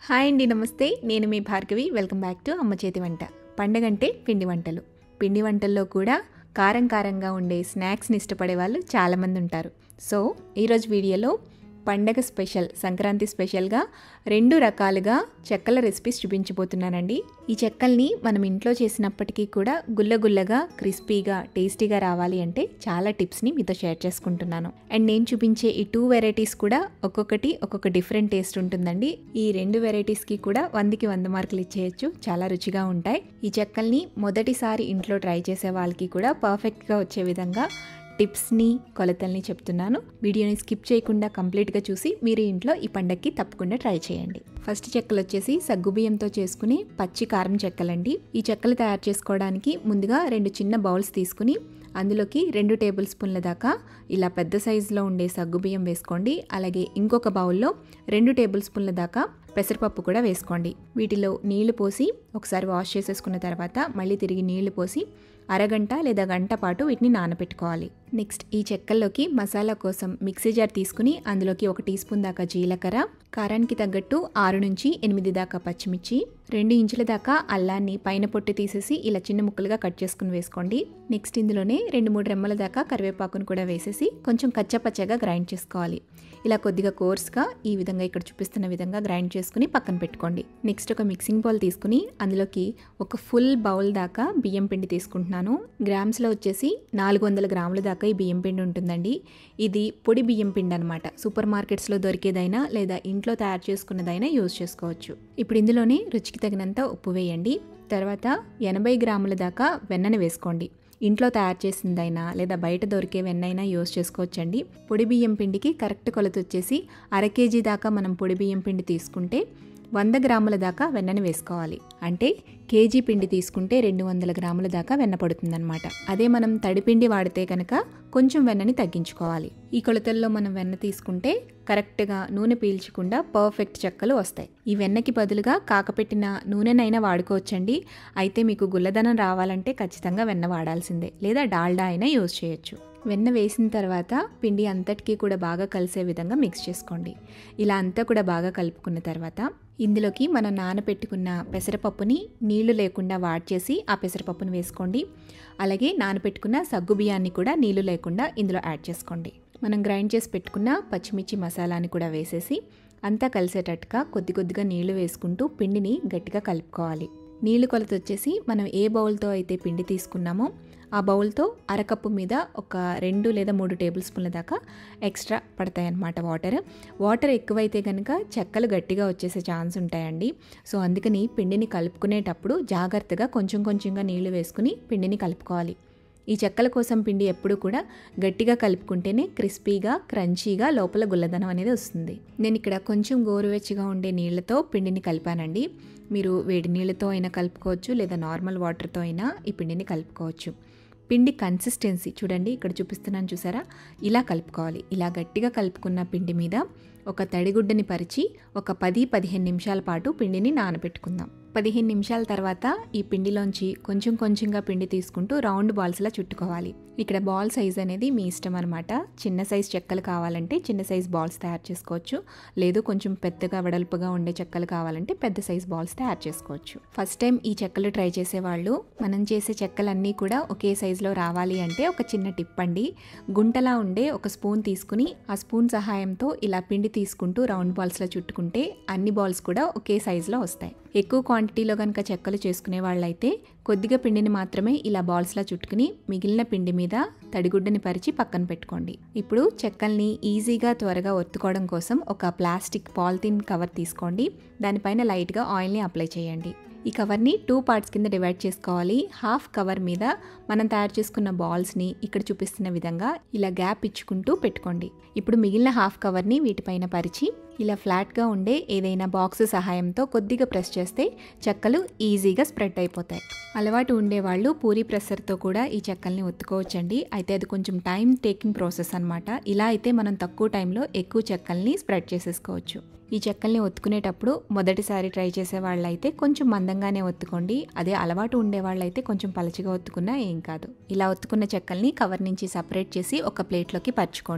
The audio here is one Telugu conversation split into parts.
హాయ్ అండి నమస్తే నేను మీ భార్గవి వెల్కమ్ బ్యాక్ టు అమ్మ చేతి వంట పండగంటే పిండి వంటలు పిండి వంటల్లో కూడా కారం కారంగా ఉండే స్నాక్స్ని ఇష్టపడే వాళ్ళు చాలామంది ఉంటారు సో ఈరోజు వీడియోలో పండగ స్పెషల్ సంక్రాంతి స్పెషల్గా రెండు రకాలుగా చెక్కల రెసిపీస్ చూపించబోతున్నానండి ఈ చెక్కల్ని మనం ఇంట్లో చేసినప్పటికీ కూడా గుల్లగుల్లగా క్రిస్పీగా టేస్టీగా రావాలి అంటే చాలా టిప్స్ని మీతో షేర్ చేసుకుంటున్నాను అండ్ నేను చూపించే ఈ టూ వెరైటీస్ కూడా ఒక్కొక్కటి ఒక్కొక్క డిఫరెంట్ టేస్ట్ ఉంటుందండి ఈ రెండు వెరైటీస్కి కూడా వందకి వంద మార్కులు ఇచ్చేయచ్చు చాలా రుచిగా ఉంటాయి ఈ చెక్కల్ని మొదటిసారి ఇంట్లో ట్రై చేసే వాళ్ళకి కూడా పర్ఫెక్ట్గా వచ్చే విధంగా టిప్స్ని కొలతల్ని చెప్తున్నాను వీడియోని స్కిప్ చేయకుండా కంప్లీట్గా చూసి మీరు ఇంట్లో ఈ పండక్కి తప్పకుండా ట్రై చేయండి ఫస్ట్ చెక్కలు వచ్చేసి సగ్గుబియ్యంతో చేసుకుని పచ్చి కారం చెక్కలండి ఈ చెక్కలు తయారు చేసుకోవడానికి ముందుగా రెండు చిన్న బౌల్స్ తీసుకుని అందులోకి రెండు టేబుల్ స్పూన్ల దాకా ఇలా పెద్ద సైజులో ఉండే సగ్గుబియ్యం వేసుకోండి అలాగే ఇంకొక బౌల్లో రెండు టేబుల్ స్పూన్ల దాకా పెసరపప్పు కూడా వేసుకోండి వీటిలో నీళ్లు పోసి ఒకసారి వాష్ చేసేసుకున్న తర్వాత మళ్ళీ తిరిగి నీళ్లు పోసి అరగంట లేదా గంట పాటు వీటిని నానబెట్టుకోవాలి నెక్స్ట్ ఈ చెక్కల్లోకి మసాలా కోసం మిక్సీ జార్ తీసుకుని అందులోకి ఒక టీ స్పూన్ దాకా జీలకర్ర కారానికి తగ్గట్టు ఆరు నుంచి ఎనిమిది దాకా పచ్చిమిర్చి రెండు ఇంచుల దాకా అల్లాన్ని పైన పొట్టు తీసేసి ఇలా చిన్న ముక్కలుగా కట్ చేసుకుని వేసుకోండి నెక్స్ట్ ఇందులోనే రెండు మూడు రెమ్మల దాకా కరివేపాకును కూడా వేసేసి కొంచెం కచ్చపచ్చగా గ్రైండ్ చేసుకోవాలి ఇలా కొద్దిగా కోర్స్గా ఈ విధంగా ఇక్కడ చూపిస్తున్న విధంగా గ్రైండ్ చేసుకుని పక్కన పెట్టుకోండి నెక్స్ట్ ఒక మిక్సింగ్ బౌల్ తీసుకుని అందులోకి ఒక ఫుల్ బౌల్ దాకా బియ్యం పిండి తీసుకుంటున్నాను గ్రామ్స్లో వచ్చేసి నాలుగు వందల గ్రాముల దాకా ఈ బియ్యం పిండి ఉంటుందండి ఇది పొడి బియ్యం పిండి అనమాట సూపర్ మార్కెట్స్లో దొరికేదైనా లేదా ఇంట్లో తయారు చేసుకున్నదైనా యూజ్ చేసుకోవచ్చు ఇప్పుడు ఇందులోనే రుచికి తగినంత ఉప్పు వేయండి తర్వాత ఎనభై గ్రాముల దాకా వెన్నను వేసుకోండి ఇంట్లో తయారు చేసిందైనా లేదా బయట దొరికే వెన్నైనా యూస్ చేసుకోవచ్చండి పొడి బియ్యం పిండికి కరెక్ట్ కొలత వచ్చేసి అర కేజీ దాకా మనం పొడి బియ్యం పిండి తీసుకుంటే వంద గ్రాముల దాకా వెన్నని వేసుకోవాలి అంటే కేజీ పిండి తీసుకుంటే రెండు వందల గ్రాముల దాకా వెన్న పడుతుందన్నమాట అదే మనం తడిపిండి వాడితే కనుక కొంచెం వెన్నని తగ్గించుకోవాలి ఈ కొలతల్లో మనం వెన్న తీసుకుంటే కరెక్ట్గా నూనె పీల్చకుండా పర్ఫెక్ట్ చెక్కలు వస్తాయి ఈ వెన్నకి బదులుగా కాకపెట్టిన నూనెనైనా వాడుకోవచ్చండి అయితే మీకు గుల్లదనం రావాలంటే ఖచ్చితంగా వెన్న వాడాల్సిందే లేదా డాల్డా అయినా యూజ్ చేయొచ్చు వెన్న వేసిన తర్వాత పిండి అంతటికీ కూడా బాగా కలిసే విధంగా మిక్స్ చేసుకోండి ఇలా అంతా కూడా బాగా కలుపుకున్న తర్వాత ఇందులోకి మనం నానబెట్టుకున్న పెసరపప్పుని నీళ్లు లేకుండా వాడ్చేసి ఆ పెసరపప్పుని వేసుకోండి అలాగే నానబెట్టుకున్న సగ్గు బియ్యాన్ని కూడా నీళ్లు లేకుండా ఇందులో యాడ్ చేసుకోండి మనం గ్రైండ్ చేసి పెట్టుకున్న పచ్చిమిర్చి మసాలాని కూడా వేసేసి అంతా కలిసేటట్టుగా కొద్ది కొద్దిగా నీళ్లు వేసుకుంటూ పిండిని గట్టిగా కలుపుకోవాలి నీళ్లు కొలత వచ్చేసి మనం ఏ బౌల్తో అయితే పిండి తీసుకున్నామో ఆ బౌల్తో అరకప్పు మీద ఒక రెండు లేదా మూడు టేబుల్ స్పూన్ల దాకా ఎక్స్ట్రా పడతాయి అన్నమాట వాటర్ వాటర్ ఎక్కువైతే కనుక చెక్కలు గట్టిగా వచ్చేసే ఛాన్స్ ఉంటాయండి సో అందుకని పిండిని కలుపుకునేటప్పుడు జాగ్రత్తగా కొంచెం కొంచెంగా నీళ్లు వేసుకుని పిండిని కలుపుకోవాలి ఈ చెక్కల కోసం పిండి ఎప్పుడు కూడా గట్టిగా కలుపుకుంటేనే క్రిస్పీగా క్రంచీగా లోపల గుల్లదనం అనేది వస్తుంది నేను ఇక్కడ కొంచెం గోరువెచ్చగా ఉండే నీళ్ళతో పిండిని కలిపానండి మీరు వేడి నీళ్ళతో అయినా కలుపుకోవచ్చు లేదా నార్మల్ వాటర్తో అయినా ఈ పిండిని కలుపుకోవచ్చు పిండి కన్సిస్టెన్సీ చూడండి ఇక్కడ చూపిస్తున్నాను చూసారా ఇలా కలుపుకోవాలి ఇలా గట్టిగా కలుపుకున్న పిండి మీద ఒక తడిగుడ్డని పరిచి ఒక పది పదిహేను నిమిషాల పాటు పిండిని నానబెట్టుకుందాం పదిహేను నిమిషాల తర్వాత ఈ పిండిలోంచి కొంచెం కొంచెంగా పిండి తీసుకుంటూ రౌండ్ బాల్స్లా చుట్టుకోవాలి ఇక్కడ బాల్ సైజ్ అనేది మీ ఇష్టం అనమాట చిన్న సైజ్ చెక్కలు కావాలంటే చిన్న సైజ్ బాల్స్ తయారు చేసుకోవచ్చు లేదు కొంచెం పెద్దగా వెడల్పుగా ఉండే చెక్కలు కావాలంటే పెద్ద సైజ్ బాల్స్ తయారు చేసుకోవచ్చు ఫస్ట్ టైం ఈ చెక్కలు ట్రై చేసే వాళ్ళు మనం చేసే చెక్కలన్నీ కూడా ఒకే సైజులో రావాలి అంటే ఒక చిన్న టిప్ అండి గుంటలా ఉండే ఒక స్పూన్ తీసుకుని ఆ స్పూన్ సహాయంతో ఇలా పిండి తీసుకుంటూ రౌండ్ బాల్స్లో చుట్టుకుంటే అన్ని బాల్స్ కూడా ఒకే సైజులో వస్తాయి ఎక్కువ క్వాంటిటీలో కనుక చెక్కలు చేసుకునే వాళ్ళైతే కొద్దిగా పిండిని మాత్రమే ఇలా బాల్స్లా చుట్టుకుని మిగిలిన పిండి మీద తడిగుడ్డని పరిచి పక్కన పెట్టుకోండి ఇప్పుడు చెక్కల్ని ఈజీగా త్వరగా ఒత్తుకోవడం కోసం ఒక ప్లాస్టిక్ పాలిథిన్ కవర్ తీసుకోండి దానిపైన లైట్గా ఆయిల్ని అప్లై చేయండి ఈ కవర్ని టూ పార్ట్స్ కింద డివైడ్ చేసుకోవాలి హాఫ్ కవర్ మీద మనం తయారు చేసుకున్న బాల్స్ని ఇక్కడ చూపిస్తున్న విధంగా ఇలా గ్యాప్ ఇచ్చుకుంటూ పెట్టుకోండి ఇప్పుడు మిగిలిన హాఫ్ కవర్ని వీటిపైన పరిచి ఇలా ఫ్లాట్గా ఉండే ఏదైనా బాక్స్ సహాయంతో కొద్దిగా ప్రెస్ చేస్తే చెక్కలు ఈజీగా స్ప్రెడ్ అయిపోతాయి అలవాటు ఉండేవాళ్ళు పూరి ప్రెషర్తో కూడా ఈ చెక్కల్ని ఒత్తుకోవచ్చండి అయితే అది కొంచెం టైం టేకింగ్ ప్రాసెస్ అనమాట ఇలా అయితే మనం తక్కువ టైంలో ఎక్కువ చెక్కల్ని స్ప్రెడ్ చేసేసుకోవచ్చు ఈ చెక్కల్ని ఒత్తుకునేటప్పుడు మొదటిసారి ట్రై చేసే వాళ్ళైతే కొంచెం మందంగానే ఒత్తుకోండి అదే అలవాటు ఉండే వాళ్ళైతే కొంచెం పలచగా ఒత్తుకున్నా ఏం కాదు ఇలా ఒత్తుకున్న చెక్కల్ని కవర్ నుంచి సపరేట్ చేసి ఒక ప్లేట్లోకి పరుచుకోండి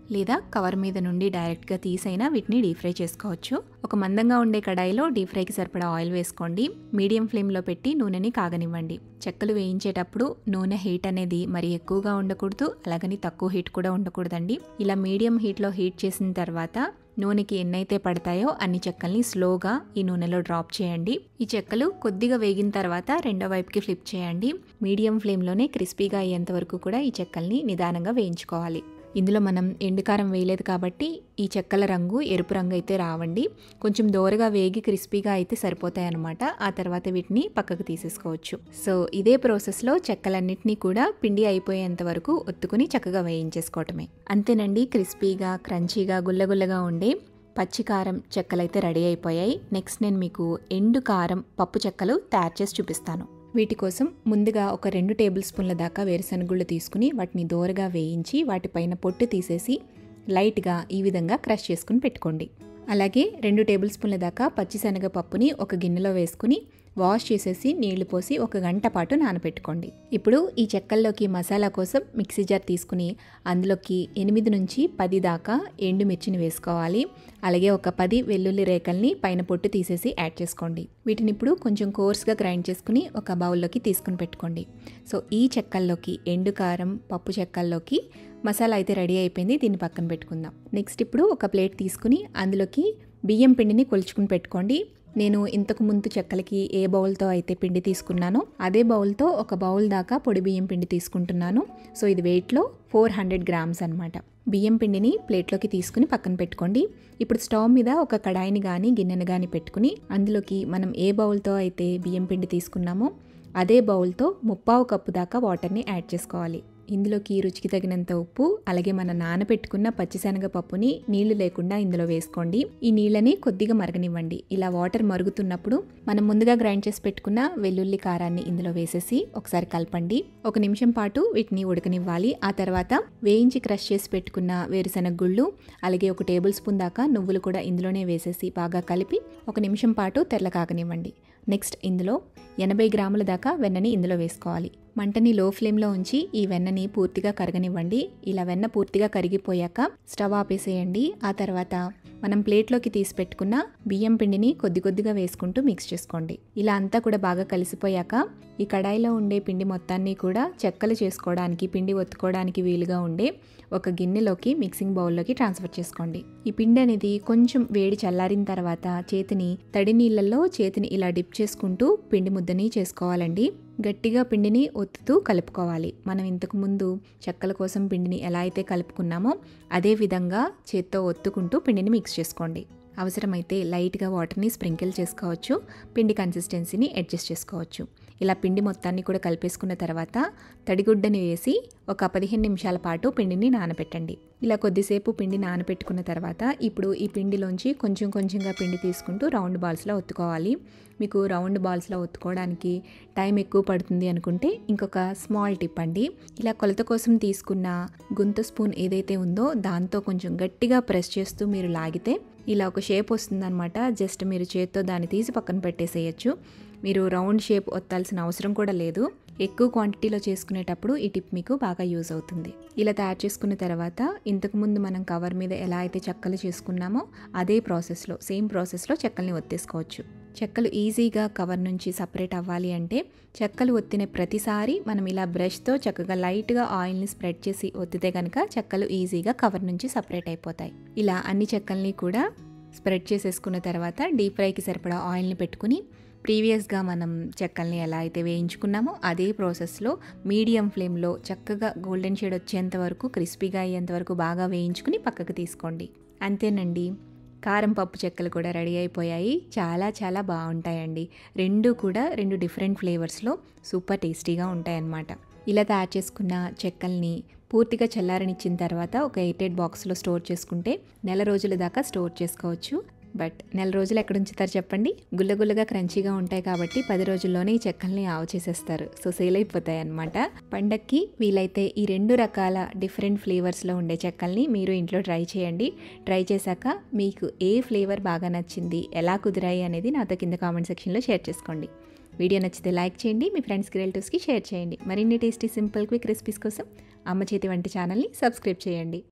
లేదా కవర్ మీద నుండి డైరెక్ట్గా తీసైనా వీటిని డీప్ ఫ్రై చేసుకోవచ్చు ఒక మందంగా ఉండే కడాయిలో డీప్ ఫ్రైకి సరిపడా ఆయిల్ వేసుకోండి మీడియం ఫ్లేమ్లో పెట్టి నూనెని కాగనివ్వండి చెక్కలు వేయించేటప్పుడు నూనె హీట్ అనేది మరి ఎక్కువగా ఉండకూడదు అలాగని తక్కువ హీట్ కూడా ఉండకూడదండి ఇలా మీడియం హీట్లో హీట్ చేసిన తర్వాత నూనెకి ఎన్నైతే పడతాయో అన్ని చెక్కల్ని స్లోగా ఈ నూనెలో డ్రాప్ చేయండి ఈ చెక్కలు కొద్దిగా వేగిన తర్వాత రెండో వైపుకి ఫ్లిప్ చేయండి మీడియం ఫ్లేమ్లోనే క్రిస్పీగా అయ్యేంత వరకు కూడా ఈ చెక్కల్ని నిదానంగా వేయించుకోవాలి ఇందులో మనం ఎండుకారం వేయలేదు కాబట్టి ఈ చెక్కల రంగు ఎరుపు రంగు అయితే రావండి కొంచెం దోరగా వేగి క్రిస్పీగా అయితే సరిపోతాయి అనమాట ఆ తర్వాత వీటిని పక్కకు తీసేసుకోవచ్చు సో ఇదే ప్రాసెస్లో చెక్కలన్నిటినీ కూడా పిండి అయిపోయేంత వరకు ఒత్తుకుని చక్కగా వేయించేసుకోవటమే అంతేనండి క్రిస్పీగా క్రంచీగా గుల్లగుల్లగా ఉండే పచ్చి కారం చెక్కలైతే రెడీ అయిపోయాయి నెక్స్ట్ నేను మీకు ఎండు కారం పప్పు చెక్కలు తయారు చేసి చూపిస్తాను వీటి కోసం ముందుగా ఒక రెండు టేబుల్ స్పూన్ల దాకా వేరుశనగుళ్ళు తీసుకుని వాటిని దోరగా వేయించి వాటిపైన పొట్టు తీసేసి లైట్గా ఈ విధంగా క్రష్ చేసుకుని పెట్టుకోండి అలాగే రెండు టేబుల్ స్పూన్ల దాకా పచ్చిశనగ పప్పుని ఒక గిన్నెలో వేసుకుని వాష్ చేసేసి నీళ్లు పోసి ఒక గంట పాటు నానబెట్టుకోండి ఇప్పుడు ఈ చెక్కల్లోకి మసాలా కోసం మిక్సీ జార్ తీసుకుని అందులోకి ఎనిమిది నుంచి పది దాకా ఎండుమిర్చిని వేసుకోవాలి అలాగే ఒక పది వెల్లుల్లి రేకల్ని పైన పొట్టు తీసేసి యాడ్ చేసుకోండి వీటిని ఇప్పుడు కొంచెం కోర్స్గా గ్రైండ్ చేసుకుని ఒక బౌల్లోకి తీసుకుని పెట్టుకోండి సో ఈ చెక్కల్లోకి ఎండు కారం పప్పు చెక్కల్లోకి మసాలా అయితే రెడీ అయిపోయింది దీన్ని పక్కన పెట్టుకుందాం నెక్స్ట్ ఇప్పుడు ఒక ప్లేట్ తీసుకుని అందులోకి బియ్యం పిండిని కొలుచుకుని పెట్టుకోండి నేను ఇంతకు ముందు చెక్కలకి ఏ బౌల్తో అయితే పిండి తీసుకున్నానో అదే బౌల్తో ఒక బౌల్ దాకా పొడి బియ్యం పిండి తీసుకుంటున్నాను సో ఇది వెయిట్లో ఫోర్ హండ్రెడ్ గ్రామ్స్ అనమాట బియ్యం పిండిని ప్లేట్లోకి తీసుకుని పక్కన పెట్టుకోండి ఇప్పుడు స్టవ్ మీద ఒక కడాయిని కానీ గిన్నెను కానీ పెట్టుకుని అందులోకి మనం ఏ బౌల్తో అయితే బియ్యం పిండి తీసుకున్నామో అదే బౌల్తో ముప్పావు కప్పు దాకా వాటర్ని యాడ్ చేసుకోవాలి ఇందులోకి రుచికి తగినంత ఉప్పు అలాగే మన నానబెట్టుకున్న పచ్చిశనగ పప్పుని నీళ్లు లేకుండా ఇందులో వేసుకోండి ఈ నీళ్ళని కొద్దిగా మరగనివ్వండి ఇలా వాటర్ మరుగుతున్నప్పుడు మనం ముందుగా గ్రైండ్ చేసి పెట్టుకున్న వెల్లుల్లి కారాన్ని ఇందులో వేసేసి ఒకసారి కలపండి ఒక నిమిషం పాటు వీటిని ఉడకనివ్వాలి ఆ తర్వాత వేయించి క్రష్ చేసి పెట్టుకున్న వేరుశనగ గుళ్ళు అలాగే ఒక టేబుల్ స్పూన్ దాకా నువ్వులు కూడా ఇందులోనే వేసేసి బాగా కలిపి ఒక నిమిషం పాటు తెల్ల కాగనివ్వండి నెక్స్ట్ ఇందులో ఎనభై గ్రాముల దాకా వెన్నని ఇందులో వేసుకోవాలి మంటని లో ఫ్లేమ్లో ఉంచి ఈ వెన్నని పూర్తిగా కరగనివ్వండి ఇలా వెన్న పూర్తిగా కరిగిపోయాక స్టవ్ ఆపేసేయండి ఆ తర్వాత మనం ప్లేట్లోకి తీసి పెట్టుకున్న బియ్యం పిండిని కొద్ది కొద్దిగా వేసుకుంటూ మిక్స్ చేసుకోండి ఇలా అంతా కూడా బాగా కలిసిపోయాక ఈ కడాయిలో ఉండే పిండి మొత్తాన్ని కూడా చెక్కలు చేసుకోవడానికి పిండి ఒత్తుకోవడానికి వీలుగా ఉండే ఒక గిన్నెలోకి మిక్సింగ్ బౌల్లోకి ట్రాన్స్ఫర్ చేసుకోండి ఈ పిండి అనేది కొంచెం వేడి చల్లారిన తర్వాత చేతిని తడి నీళ్ళల్లో చేతిని ఇలా డిప్ చేసుకుంటూ పిండి ముద్దని చేసుకోవాలండి గట్టిగా పిండిని ఒత్తుతూ కలుపుకోవాలి మనం ఇంతకు ముందు చెక్కల కోసం పిండిని ఎలా అయితే కలుపుకున్నామో అదే విధంగా చేత్తో ఒత్తుకుంటూ పిండిని మిక్స్ చేసుకోండి అవసరమైతే లైట్గా వాటర్ని స్ప్రింకిల్ చేసుకోవచ్చు పిండి కన్సిస్టెన్సీని అడ్జస్ట్ చేసుకోవచ్చు ఇలా పిండి మొత్తాన్ని కూడా కలిపేసుకున్న తర్వాత తడిగుడ్డని వేసి ఒక పదిహేను నిమిషాల పాటు పిండిని నానబెట్టండి ఇలా కొద్దిసేపు పిండి నానబెట్టుకున్న తర్వాత ఇప్పుడు ఈ పిండిలోంచి కొంచెం కొంచెంగా పిండి తీసుకుంటూ రౌండ్ బాల్స్లో ఒత్తుకోవాలి మీకు రౌండ్ బాల్స్లో ఒత్తుకోవడానికి టైం ఎక్కువ పడుతుంది అనుకుంటే ఇంకొక స్మాల్ టిప్ అండి ఇలా కొలత కోసం తీసుకున్న గుంత స్పూన్ ఏదైతే ఉందో దాంతో కొంచెం గట్టిగా ప్రెస్ చేస్తూ మీరు లాగితే ఇలా ఒక షేప్ వస్తుందన్నమాట జస్ట్ మీరు చేత్తో దాన్ని తీసి పక్కన పెట్టేసేయచ్చు మీరు రౌండ్ షేప్ ఒత్తాల్సిన అవసరం కూడా లేదు ఎక్కువ క్వాంటిటీలో చేసుకునేటప్పుడు ఈ టిప్ మీకు బాగా యూజ్ అవుతుంది ఇలా తయారు చేసుకున్న తర్వాత ఇంతకుముందు మనం కవర్ మీద ఎలా అయితే చెక్కలు చేసుకున్నామో అదే ప్రాసెస్లో సేమ్ ప్రాసెస్లో చెక్కల్ని ఒత్తేసుకోవచ్చు చెక్కలు ఈజీగా కవర్ నుంచి సపరేట్ అవ్వాలి అంటే చెక్కలు ఒత్తిన ప్రతిసారి మనం ఇలా బ్రష్తో చక్కగా లైట్గా ఆయిల్ని స్ప్రెడ్ చేసి ఒత్తితే కనుక చెక్కలు ఈజీగా కవర్ నుంచి సపరేట్ అయిపోతాయి ఇలా అన్ని చెక్కల్ని కూడా స్ప్రెడ్ చేసేసుకున్న తర్వాత డీప్ ఫ్రైకి సరిపడా ఆయిల్ని పెట్టుకుని ప్రీవియస్గా మనం చెక్కల్ని ఎలా అయితే వేయించుకున్నామో అదే ప్రాసెస్లో మీడియం ఫ్లేమ్లో చక్కగా గోల్డెన్ షేడ్ వచ్చేంత వరకు క్రిస్పీగా అయ్యేంత వరకు బాగా వేయించుకుని పక్కకు తీసుకోండి అంతేనండి కారం పప్పు చెక్కలు కూడా రెడీ అయిపోయాయి చాలా చాలా బాగుంటాయండి రెండు కూడా రెండు డిఫరెంట్ ఫ్లేవర్స్లో సూపర్ టేస్టీగా ఉంటాయన్నమాట ఇలా తయారు చేసుకున్న చెక్కల్ని పూర్తిగా చల్లారనిచ్చిన తర్వాత ఒక ఎయిటెడ్ బాక్స్లో స్టోర్ చేసుకుంటే నెల రోజుల దాకా స్టోర్ చేసుకోవచ్చు బట్ నెల రోజులు ఎక్కడ ఉంచుతారు చెప్పండి గుల్లగుల్లగా క్రంచీగా ఉంటాయి కాబట్టి పది రోజుల్లోనే ఈ చెక్కల్ని ఆవు చేసేస్తారు సో సేల్ అయిపోతాయి అనమాట పండక్కి వీలైతే ఈ రెండు రకాల డిఫరెంట్ ఫ్లేవర్స్లో ఉండే చెక్కల్ని మీరు ఇంట్లో ట్రై చేయండి ట్రై చేశాక మీకు ఏ ఫ్లేవర్ బాగా నచ్చింది ఎలా కుదిరాయి అనేది నాతో కింద కామెంట్ సెక్షన్లో షేర్ చేసుకోండి వీడియో నచ్చితే లైక్ చేయండి మీ ఫ్రెండ్స్కి రిలేటివ్స్కి షేర్ చేయండి మరిన్ని టేస్టీ సింపుల్ క్విక్ రెసిపీస్ కోసం అమ్మ చేతి వంటి ఛానల్ని సబ్స్క్రైబ్ చేయండి